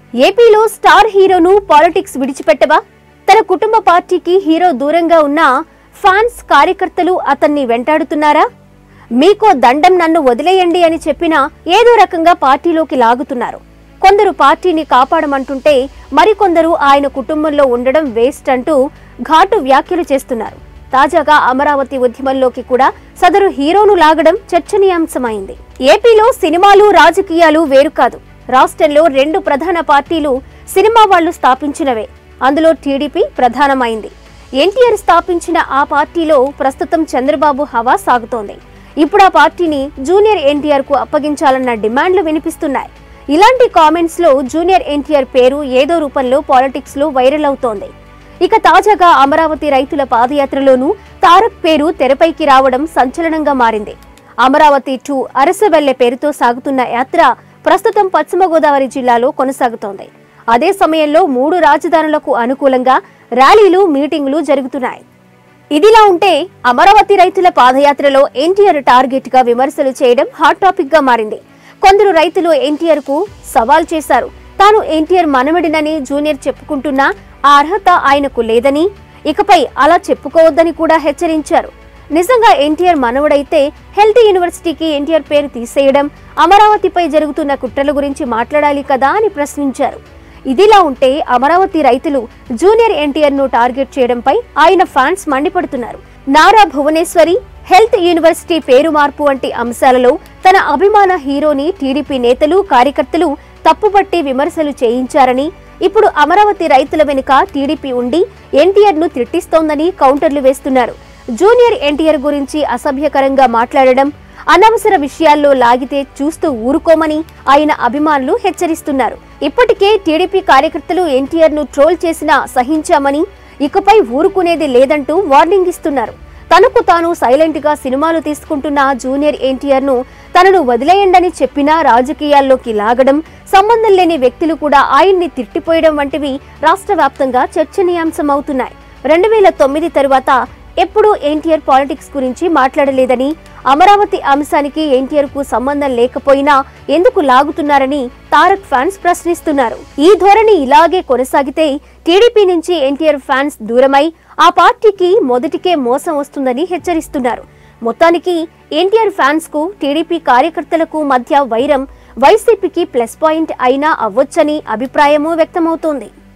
ఏపీలో star హీరోను politics విడిచిపెట్టవా తన కుటుంబ పార్టీకి హీరో దూరంగా ఉన్న ఫ్యాన్స్ కార్యకర్తలు అతన్ని వెంటాడుతున్నారా మీకో దండం నన్ను వదిలేయండి అని చెప్పినా ఏదో రకంగా పార్టీలోకి లాగుతున్నారు కొందరు పార్టీని కాపాడమంటుంటే మరికొందరు ఆయన కుటుంబంలో ఉండడం వేస్ట్ అంటూ ఘాటు వ్యాఖ్యలు చేస్తున్నారు తాజాగా అమరావతి ఉద్యమంలోకి కూడా సదరు హీరోను లాగడం చర్చనీయాంశమైంది ఏపీలో సినిమాలు రాజకీయాలు వేరు కాదు రాష్ట్రంలో రెండు ప్రధాన పార్టీలు సినిమా వాళ్లు స్థాపించినవే అందులో టీడీపీ ప్రధానమైంది ఎన్టీఆర్ స్థాపించిన ఆ పార్టీలో ప్రస్తుతం చంద్రబాబు హవా సాగుతోంది ఇప్పుడు ఆ పార్టీని జూనియర్ ఎన్టీఆర్ కు అప్పగించాలన్న డిమాండ్లు వినిపిస్తున్నాయి ఇలాంటి కామెంట్స్ లో జూనియర్ ఎన్టీఆర్ పేరు ఏదో రూపంలో పాలిటిక్స్ లో వైరల్ అవుతోంది ఇక తాజాగా అమరావతి రైతుల పాదయాత్రలోనూ తారక్ పేరు తెరపైకి రావడం సంచలనంగా మారింది అమరావతి టు అరసవెల్లె పేరుతో సాగుతున్న యాత్ర ప్రస్తుతం పశ్చిమ గోదావరి జిల్లాలో కొనసాగుతోంది అదే సమయంలో మూడు రాజధానులకు అనుకూలంగా ర్యాలీలు మీటింగులు జరుగుతున్నాయి ఇదిలా ఉంటే అమరావతి రైతుల పాదయాత్రలో ఎన్టీఆర్ టార్గెట్ గా విమర్శలు చేయడం హాట్ టాపిక్ గా మారింది కొందరు రైతులు ఎన్టీఆర్ కు సవాల్ చేశారు తాను ఎన్టీఆర్ మనవడినని జూనియర్ చెప్పుకుంటున్నా ఆ అర్హత ఆయనకు లేదని ఇకపై అలా చెప్పుకోవద్దని కూడా హెచ్చరించారు నిజంగా ఎన్టీఆర్ మనవడైతే హెల్త్ యూనివర్సిటీకి ఎన్టీఆర్ పేరు తీసేయడం అమరావతిపై జరుగుతున్న కుట్రల గురించి మాట్లాడాలి కదా అని ప్రశ్నించారు ఇదిలా ఉంటే అమరావతి రైతులు జూనియర్ ఎన్టీఆర్ ను టార్గెట్ చేయడంపై ఆయన ఫ్యాన్స్ మండిపడుతున్నారు నారా భువనేశ్వరి హెల్త్ యూనివర్సిటీ పేరు మార్పు వంటి అంశాలలో తన అభిమాన హీరోని టీడీపీ నేతలు కార్యకర్తలు తప్పుపట్టి విమర్శలు చేయించారని ఇప్పుడు అమరావతి రైతుల వెనుక టీడీపీ ఉండి ఎన్టీఆర్ ను తిట్టిస్తోందని కౌంటర్లు వేస్తున్నారు జూనియర్ ఎన్టీఆర్ గురించి అసభ్యకరంగా మాట్లాడడం అనవసర విషయాల్లో లాగితే చూస్తూ ఊరుకోమని ఆయన అభిమానులు హెచ్చరిస్తున్నారు ఇప్పటికే టీడీపీ కార్యకర్తలు ఎన్టీఆర్ ను ట్రోల్ చేసినా సహించామని ఇకపై ఊరుకునేది లేదంటూ వార్నింగ్ ఇస్తున్నారు తనకు తాను సైలెంట్ గా సినిమాలు తీసుకుంటున్న జూనియర్ ఎన్టీఆర్ ను తనను వదిలేయండని చెప్పినా రాజకీయాల్లోకి లాగడం సంబంధం లేని వ్యక్తులు కూడా ఆయన్ని తిట్టిపోయడం వంటివి రాష్ట్ర వ్యాప్తంగా చర్చనీయాంశమవుతున్నాయి రెండు వేల తొమ్మిది తరువాత ఎప్పుడూ ఎన్టీఆర్ పాలిటిక్స్ గురించి మాట్లాడలేదని అమరావతి అంశానికి ఎన్టీఆర్ కు సంబంధం లేకపోయినా ఎందుకు లాగుతున్నారని తారక్ ఫ్యాన్స్ ప్రశ్నిస్తున్నారు ఈ ధోరణి ఇలాగే కొనసాగితే టీడీపీ నుంచి ఎన్టీఆర్ ఫ్యాన్స్ దూరమై ఆ పార్టీకి మొదటికే మోసం వస్తుందని హెచ్చరిస్తున్నారు మొత్తానికి ఎన్టీఆర్ ఫ్యాన్స్ కు టీడీపీ కార్యకర్తలకు మధ్య వైరం వైసీపీకి ప్లస్ పాయింట్ అయినా అవ్వొచ్చని అభిప్రాయమూ వ్యక్తమవుతోంది